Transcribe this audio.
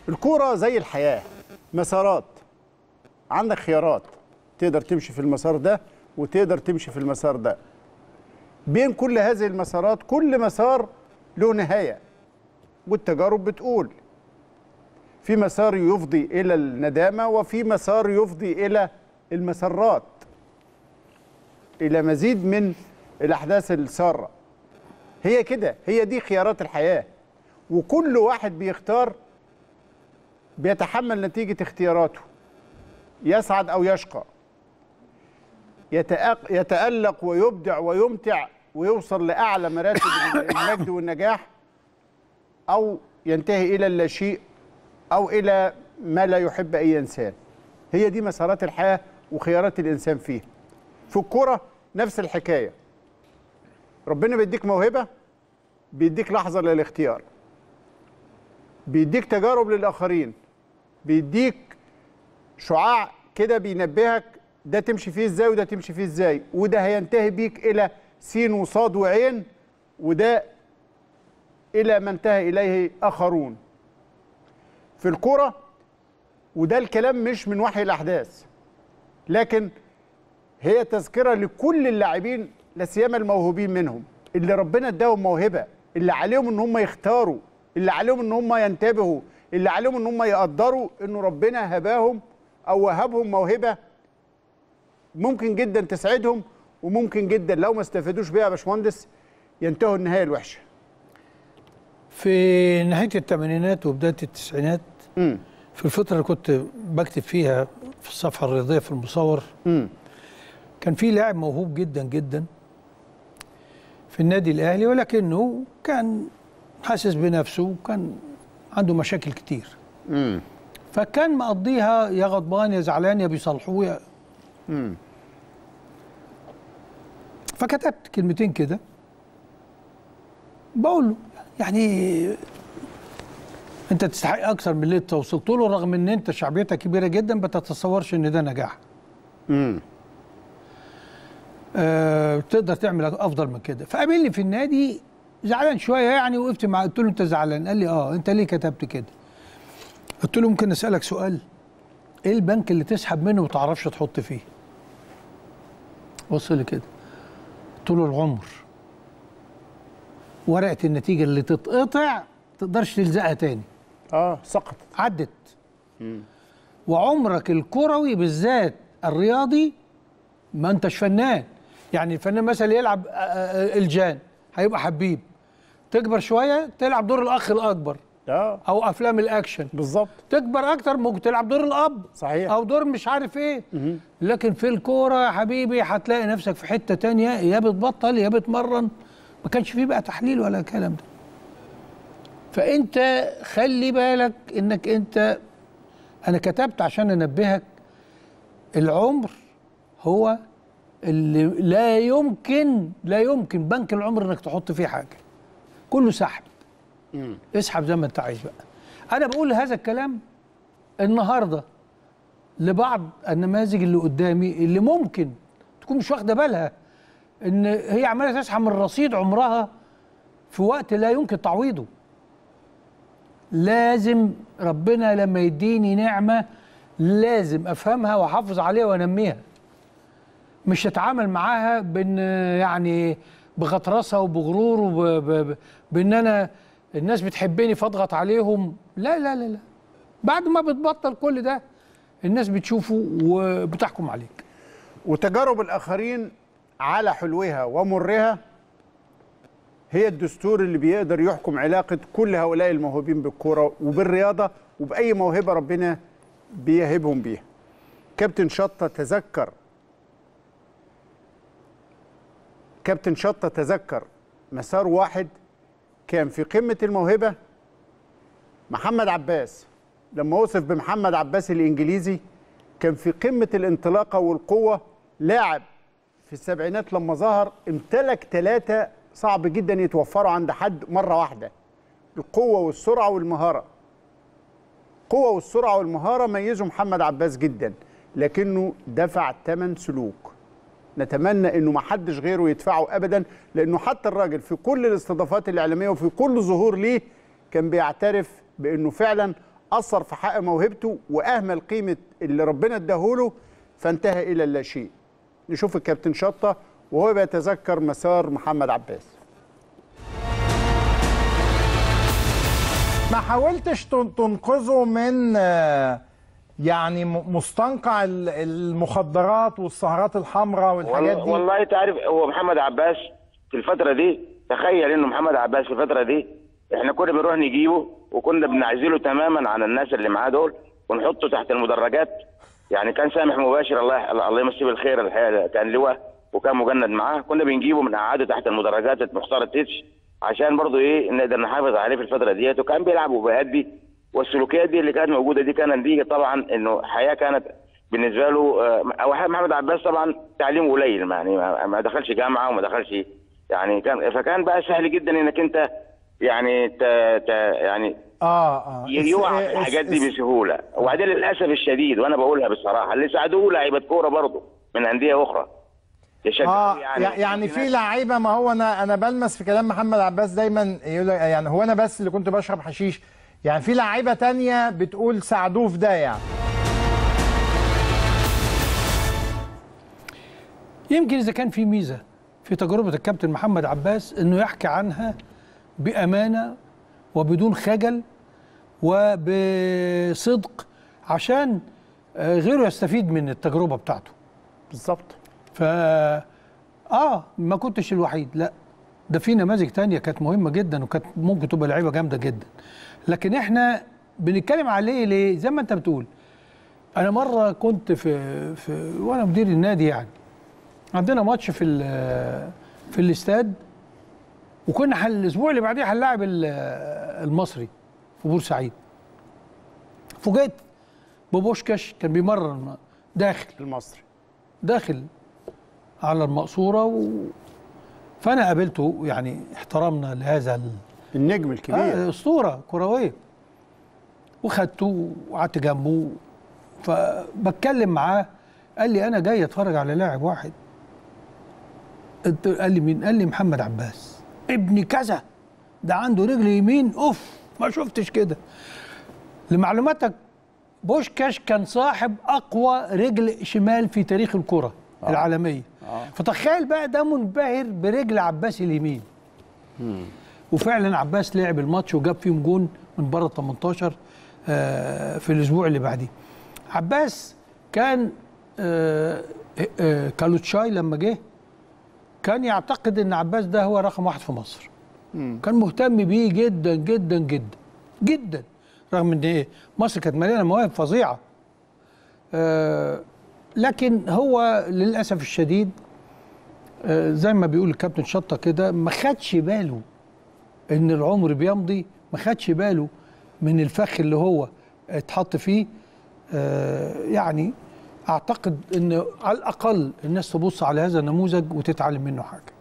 الكوره زي الحياه مسارات عندك خيارات تقدر تمشي في المسار ده وتقدر تمشي في المسار ده بين كل هذه المسارات كل مسار له نهايه والتجارب بتقول في مسار يفضي الى الندامه وفي مسار يفضي الى المسرات الى مزيد من الاحداث الساره هي كده هي دي خيارات الحياه وكل واحد بيختار بيتحمل نتيجه اختياراته يسعد او يشقى يتأق- يتالق ويبدع ويمتع ويوصل لاعلى مراتب المجد والنجاح او ينتهي الى اللاشيء او الى ما لا يحب اي انسان هي دي مسارات الحياه وخيارات الانسان فيها في الكوره نفس الحكايه ربنا بيديك موهبه بيديك لحظه للاختيار بيديك تجارب للاخرين بيديك شعاع كده بينبهك ده تمشي فيه ازاي وده تمشي فيه ازاي وده هينتهي بيك الى سين وصاد وعين وده الى ما انتهى اليه اخرون في الكرة وده الكلام مش من وحي الاحداث لكن هي تذكره لكل اللاعبين لا سيما الموهوبين منهم اللي ربنا اداهم موهبه اللي عليهم ان هم يختاروا اللي عليهم ان هم ينتبهوا اللي عليهم ان هم يقدروا انه ربنا هباهم او وهبهم موهبه ممكن جدا تسعدهم وممكن جدا لو ما استفادوش بيها يا باشمهندس ينتهوا النهايه الوحشه في نهايه الثمانينات وبدايه التسعينات امم في الفتره اللي كنت بكتب فيها في الصفحه الرياضيه في المصور امم كان في لاعب موهوب جدا جدا في النادي الاهلي ولكنه كان حاسس بنفسه وكان عنده مشاكل كتير امم فكان مقضيها يا غضبان يا زعلان يا بيصالحوه يا امم فكتبت كلمتين كده بقول له يعني انت تستحق اكثر من اللي انت وصلت له رغم ان انت شعبيتك كبيره جدا ما تتصورش ان ده نجاح امم أه تقدر تعمل افضل من كده فقابلني في النادي زعلان شويه يعني وقفت معاه قلت له انت زعلان قال لي اه انت ليه كتبت كده قلت له ممكن اسالك سؤال ايه البنك اللي تسحب منه وما تعرفش تحط فيه بص لي كده قلت له العمر ورقه النتيجه اللي تتقطع تقدرش تلزقها تاني اه سقط عدت وعمرك الكروي بالذات الرياضي ما انتش فنان يعني الفنان مثلا يلعب آه، آه، الجان هيبقى حبيب تكبر شويه تلعب دور الاخ الاكبر اه او افلام الاكشن بالظبط تكبر اكتر ممكن تلعب دور الاب صحيح. او دور مش عارف ايه لكن في الكوره يا حبيبي هتلاقي نفسك في حته تانية يا بتبطل يا بتمرن ما كانش فيه بقى تحليل ولا الكلام ده فانت خلي بالك انك انت انا كتبت عشان انبهك العمر هو اللي لا يمكن لا يمكن بنك العمر انك تحط فيه حاجه كله سحب اسحب زي ما انت عايز بقى انا بقول هذا الكلام النهارده لبعض النماذج اللي قدامي اللي ممكن تكون مش واخده بالها ان هي عماله تسحب من رصيد عمرها في وقت لا يمكن تعويضه لازم ربنا لما يديني نعمه لازم افهمها واحافظ عليها وانميها مش هتعامل معاها بان يعني بغطرسه وبغرور وب- بان انا الناس بتحبني فاضغط عليهم لا لا لا لا بعد ما بتبطل كل ده الناس بتشوفه وبتحكم عليك وتجارب الاخرين على حلوها ومرها هي الدستور اللي بيقدر يحكم علاقه كل هؤلاء الموهوبين بالكوره وبالرياضه وباي موهبه ربنا بيهبهم بيها كابتن شطه تذكر كابتن شطه تذكر مسار واحد كان في قمه الموهبه محمد عباس لما وصف بمحمد عباس الانجليزي كان في قمه الانطلاقه والقوه لاعب في السبعينات لما ظهر امتلك ثلاثه صعب جدا يتوفروا عند حد مره واحده القوه والسرعه والمهاره القوه والسرعه والمهاره ميزوا محمد عباس جدا لكنه دفع ثمن سلوك نتمنى انه ما حدش غيره يدفعه ابدا لانه حتى الراجل في كل الاستضافات الاعلاميه وفي كل ظهور ليه كان بيعترف بانه فعلا اثر في حق موهبته واهمل قيمه اللي ربنا اداهوله فانتهى الى اللا شيء نشوف الكابتن شطه وهو بيتذكر مسار محمد عباس ما حاولتش تن- تنقذه من آه، يعني م- مستنقع ال- المخدرات والسهرات الحمراء والحاجات والله, دي والله تعرف هو محمد عباس في الفترة دي تخيل انه محمد عباس في الفترة دي احنا كنا بنروح نجيبه وكنا بنعزله تماما عن الناس اللي معاه دول ونحطه تحت المدرجات يعني كان سامح مباشر الله الله يمسيه بالخير الحقيقة كان لواء وكان مجند معاه كنا بنجيبه من قعده تحت المدرجات مختار التتش عشان برضه ايه نقدر نحافظ عليه في الفترة ديت وكان بيلعب وبيأدي والسلوكيات دي اللي كانت موجودة دي كان نتيجة طبعا انه حياة كانت بالنسبه له آه، او محمد عباس طبعا تعليمه قليل يعني ما ما دخلش جامعه وما دخلش يعني كان فكان بقى سهل جدا انك انت يعني ت ت يعني اه اه يقع اس- في الحاجات دي اس- بسهوله وبعدين للاسف الشديد وانا بقولها بصراحه اللي ساعدوه لعيبه كوره برضه من انديه اخرى يشجعوا اه يعني, يعني في لعيبه ما هو انا انا بلمس في كلام محمد عباس دايما يقول لك- يعني هو انا بس اللي كنت بشرب حشيش يعني في لعيبه تانية بتقول ساعدوه في ده يعني يمكن اذا كان في ميزه في تجربه الكابتن محمد عباس انه يحكي عنها بامانه وبدون خجل وبصدق عشان آه، غيره يستفيد من التجربه بتاعته بالظبط ف اه ما كنتش الوحيد لا ده في نماذج تانية كانت مهمة جدا وكانت ممكن تبقى لعيبة جامدة جدا لكن احنا بنتكلم عليه ليه زي ما انت بتقول انا مرة كنت في, في وانا مدير النادي يعني عندنا ماتش في ال- في الاستاد وكنا حل الاسبوع اللي بعديه هنلاعب ال- المصري في بورسعيد فوجئت ببوشكاش كان بيمرن داخل المصري داخل على المقصورة و... فأنا قابلته يعني احترمنا لهذا ال... النجم الكبير آه أسطورة كروية وخدته وقعدت جنبه فبتكلم معاه قال لي أنا جاي أتفرج على لاعب واحد قلت- قال لي مين؟ قال لي محمد عباس ابني كذا ده عنده رجل يمين اوف ما شفتش كده لمعلوماتك بوشكاش كان صاحب اقوى رجل شمال في تاريخ الكره آه. العالميه آه. فتخيل بقى ده منبهر برجل عباس اليمين وفعلا عباس لعب الماتش وجاب فيهم جون من بره ال 18 آه، في الاسبوع اللي بعديه عباس كان آه، آه، كالوتشاي لما جه كان يعتقد ان عباس ده هو رقم واحد في مصر كان مهتم بيه جدا جدا جدا جدا رغم ان ايه مصر كانت مليانه مواهب فظيعه آه لكن هو للاسف الشديد آه زي ما بيقول الكابتن شطه كده ما خدش باله ان العمر بيمضي ما خدش باله من الفخ اللي هو اتحط فيه آه يعني اعتقد ان على الاقل الناس تبص على هذا النموذج وتتعلم منه حاجه